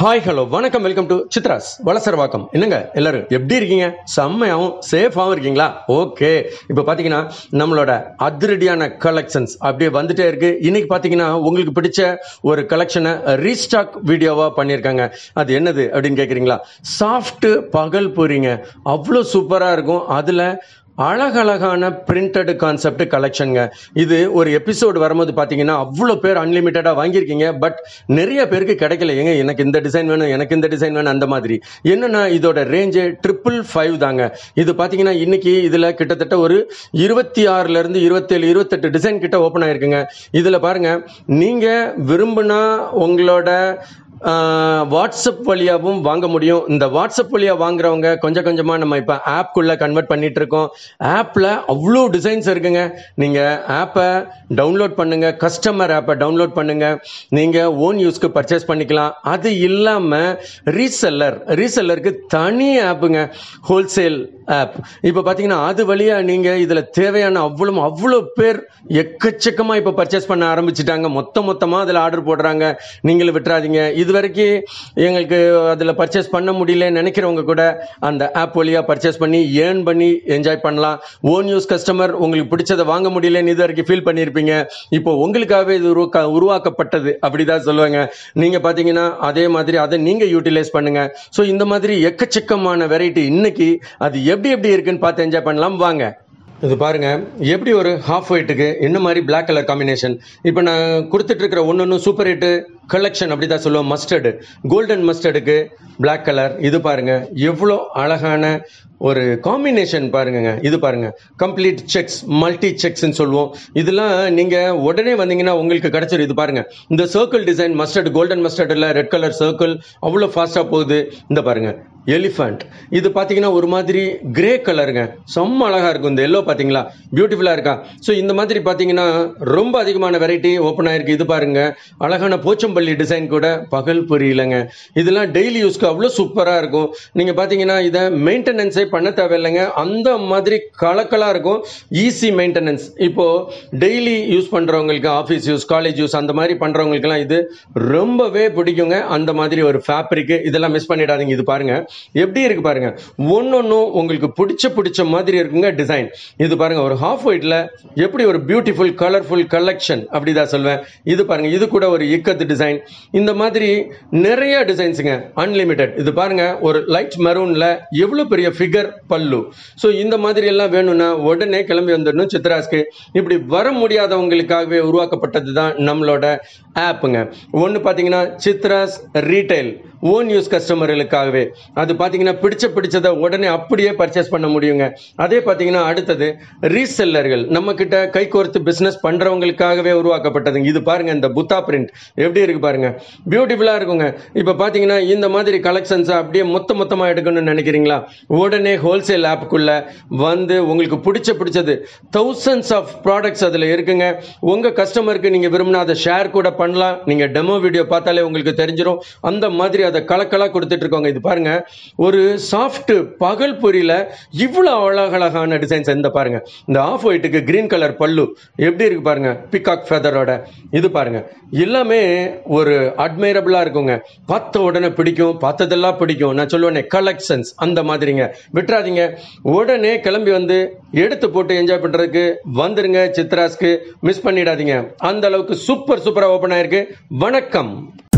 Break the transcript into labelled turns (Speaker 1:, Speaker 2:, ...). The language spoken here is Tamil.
Speaker 1: ஹாய் ஹலோ வணக்கம் வெல்கம் டு சித்ராஸ் வளசரவாக்கம் என்னங்க எல்லாரும் எப்படி இருக்கீங்க செம்மையாகவும் சேஃபாகவும் இருக்கீங்களா ஓகே இப்போ பார்த்தீங்கன்னா நம்மளோட அதிரடியான கலெக்ஷன்ஸ் அப்படியே வந்துட்டே இருக்கு இன்னைக்கு பார்த்தீங்கன்னா உங்களுக்கு பிடிச்ச ஒரு கலெக்ஷனை ரீஸ்டாக் வீடியோவாக பண்ணியிருக்காங்க அது என்னது அப்படின்னு கேட்குறீங்களா சாஃப்ட் பகல் பொரிங்க அவ்வளோ சூப்பராக இருக்கும் அதில் அழகழகான பிரிண்டட் கான்செப்ட் கலெக்ஷனுங்க இது ஒரு எபிசோடு வரும்போது பார்த்தீங்கன்னா அவ்வளோ பேர் அன்லிமிட்டடாக வாங்கியிருக்கீங்க பட் நிறைய பேருக்கு கிடைக்கல ஏங்க எனக்கு இந்த டிசைன் வேணும் எனக்கு இந்த டிசைன் வேணும் அந்த மாதிரி என்னன்னா இதோட ரேஞ்சு ட்ரிபிள் ஃபைவ் தாங்க இது பார்த்தீங்கன்னா இன்னைக்கு இதில் கிட்டத்தட்ட ஒரு இருபத்தி ஆறுலேருந்து இருபத்தேழு இருபத்தெட்டு டிசைன் கிட்ட ஓப்பன் ஆயிருக்குங்க இதில் பாருங்க நீங்கள் விரும்பினா உங்களோட ஆஹ், வாட்ஸ்அப் வழியாகவும் வாங்க முடியும் இந்த வாட்ஸ்அப் வழியா வாங்குறவங்க கொஞ்சம் கொஞ்சமா நம்ம இப்போ ஆப்குள்ள கன்வெர்ட் பண்ணிட்டு இருக்கோம் ஆப்ல அவ்வளோ டிசைன்ஸ் இருக்குங்க நீங்க ஆப்பை டவுன்லோட் பண்ணுங்க கஸ்டமர் ஆப்பை டவுன்லோட் பண்ணுங்க நீங்க ஓன் யூஸ்க்கு பர்ச்சேஸ் பண்ணிக்கலாம் அது இல்லாம ரீசெல்லர் ரீசெல்லருக்கு தனி ஆப்புங்க ஹோல்சேல் ஆப் இப்போ பார்த்தீங்கன்னா அது வழியா நீங்க இதுல தேவையான அவ்வளோ அவ்வளோ பேர் எக்கச்சக்கமா இப்போ பர்ச்சேஸ் பண்ண ஆரம்பிச்சிட்டாங்க மொத்த மொத்தமா அதுல ஆர்டர் போடுறாங்க நீங்களும் விட்டுறாதீங்க இது வரைக்கும் எங்களுக்கு அதில் பர்ச்சேஸ் பண்ண முடியல நினைக்கிறவங்க கூட அந்த ஆப் வழியா பர்ச்சேஸ் பண்ணி ஏர்ன் பண்ணி என்ஜாய் பண்ணலாம் ஓன் யூஸ் கஸ்டமர் உங்களுக்கு பிடிச்சதை வாங்க முடியலன்னு இது வரைக்கும் ஃபீல் பண்ணியிருப்பீங்க இப்போ உங்களுக்காகவே இது உருவாக்க உருவாக்கப்பட்டது அப்படிதான் சொல்லுவாங்க நீங்க பாத்தீங்கன்னா அதே மாதிரி அதை நீங்க யூட்டிலைஸ் பண்ணுங்க ஸோ இந்த மாதிரி எக்கச்சக்கமான வெரைட்டி இன்னைக்கு அது எப்படி எப்படி இருக்குன்னு பார்த்து என்ஜாய் பண்ணலாம் வாங்க இது பாருங்க எப்படி ஒரு ஹாஃப் ஒயிட்டுக்கு என்ன மாதிரி Black கலர் காம்பினேஷன் இப்போ நான் கொடுத்துட்டு இருக்கிற ஒன்று ஒன்று சூப்பர் ஹிட்டு கலெக்ஷன் அப்படி தான் சொல்லுவோம் மஸ்டர்டு கோல்டன் மஸ்டர்டுக்கு Black கலர் இது பாருங்க எவ்வளோ அழகான ஒரு காம்பினேஷன் பாருங்கங்க இது பாருங்க கம்ப்ளீட் செக்ஸ் மல்டி செக்ஸ்ன்னு சொல்லுவோம் இதெல்லாம் நீங்க உடனே வந்தீங்கன்னா உங்களுக்கு கிடைச்சிரும் இது பாருங்க இந்த சர்க்கிள் டிசைன் மஸ்டர்ட் கோல்டன் மஸ்டர்டில் ரெட் கலர் சர்க்கிள் அவ்வளோ ஃபாஸ்ட்டாக போகுது இந்த பாருங்க எலிஃபண்ட் இது பார்த்தீங்கன்னா ஒரு மாதிரி கிரே கலருங்க செம்ம அழகா இருக்கும் இந்த எல்லோ பார்த்தீங்களா பியூட்டிஃபுல்லாக இருக்கா ஸோ இந்த மாதிரி பார்த்தீங்கன்னா ரொம்ப அதிகமான வெரைட்டி ஓப்பன் ஆயிருக்கு இது பாருங்க அழகான போச்சம்பள்ளி டிசைன் கூட பகல் புரியலங்க இதெல்லாம் டெய்லி யூஸ்க்கு அவ்வளோ சூப்பராக இருக்கும் நீங்கள் பார்த்தீங்கன்னா இதை மெயின்டெனன்ஸே பண்ண தேவையில்லைங்க அந்த மாதிரி கலக்கலாக இருக்கும் ஈஸி மெயின்டெனன்ஸ் இப்போ டெய்லி யூஸ் பண்ணுறவங்களுக்கு ஆஃபீஸ் யூஸ் காலேஜ் யூஸ் அந்த மாதிரி பண்ணுறவங்களுக்குலாம் இது ரொம்பவே பிடிக்குங்க அந்த மாதிரி ஒரு ஃபேப்ரிக் இதெல்லாம் மிஸ் பண்ணிடாதீங்க இது பாருங்க எப்படி இருக்கு பாருங்க ஒன்னொன்னும் உங்களுக்கு பிடிச்ச பிடிச்ச மாதிரி இருக்குங்க டிசைன் இது பாருங்க ஒரு ஹாஃப் ஒயிட்ல எப்படி ஒரு பியூட்டிஃபுல் கலர்ஃபுல் கலெக்ஷன் அப்படிதான் சொல்வேன் இது பாருங்க இது கூட ஒரு இக்கத்து டிசைன் இந்த மாதிரி நிறைய டிசைன்ஸுங்க அன்லிமிட்டெட் இது பாருங்க ஒரு லைட் மெரூன்ல எவ்வளவு பெரிய ஃபிகர் பல்லு ஸோ இந்த மாதிரி எல்லாம் வேணும்னா உடனே கிளம்பி வந்துடணும் சித்ராஸ்க்கு இப்படி வர முடியாதவங்களுக்காகவே உருவாக்கப்பட்டது தான் நம்மளோட ஆப்புங்க ஒன்று பார்த்தீங்கன்னா சித்ராஸ் ரீட்டைல் ஓன் யூஸ் கஸ்டமர்களுக்காகவே அது பார்த்தீங்கன்னா பிடிச்ச பிடிச்சதை உடனே அப்படியே பர்ச்சேஸ் பண்ண முடியுங்க அதே பார்த்தீங்கன்னா அடுத்தது ரீசெல்லர்கள் நம்ம கிட்ட கை கோர்த்து பிசினஸ் பண்றவங்களுக்காகவே உருவாக்கப்பட்டதுங்க இது பாருங்க இந்த புத்தா பிரிண்ட் எப்படி இருக்கு பாருங்க பியூட்டிஃபுல்லா இருக்குங்க இப்போ பார்த்தீங்கன்னா இந்த மாதிரி கலெக்ஷன்ஸ் அப்படியே மொத்த மொத்தமா எடுக்கணும்னு நினைக்கிறீங்களா உடனே ஹோல்சேல் ஆப்புக்குள்ள வந்து உங்களுக்கு பிடிச்ச பிடிச்சது தௌசண்ட்ஸ் ஆஃப் ப்ராடக்ட்ஸ் அதில் இருக்குங்க உங்க கஸ்டமருக்கு நீங்க விரும்பினா அதை ஷேர் கூட பண்ணலாம் நீங்க டெமோ வீடியோ பார்த்தாலே உங்களுக்கு தெரிஞ்சிடும் அந்த மாதிரி அதை கலக்கலா கொடுத்துட்டு இருக்கோங்க இது பாருங்க ஒரு சாஃப்ட் பகல் பொரியில இவ்வளவு அழகழகான டிசைன்ஸ் இந்த பாருங்க இந்த ஆஃப் ஒயிட்டுக்கு கிரீன் கலர் பல்லு எப்படி இருக்கு பாருங்க பிகாக் ஃபெதரோட இது பாருங்க எல்லாமே ஒரு அட்மைரபிளா இருக்குங்க பார்த்த உடனே பிடிக்கும் பார்த்ததெல்லாம் பிடிக்கும் நான் சொல்லுவேனே கலெக்ஷன்ஸ் அந்த மாதிரிங்க விட்டுறாதீங்க உடனே கிளம்பி வந்து எடுத்து போட்டு என்ஜாய் பண்றதுக்கு வந்துருங்க சித்ராஸ்க்கு மிஸ் பண்ணிடாதீங்க அந்த அளவுக்கு சூப்பர் சூப்பரா ஓப்பன் ஆயிருக்கு வணக்கம்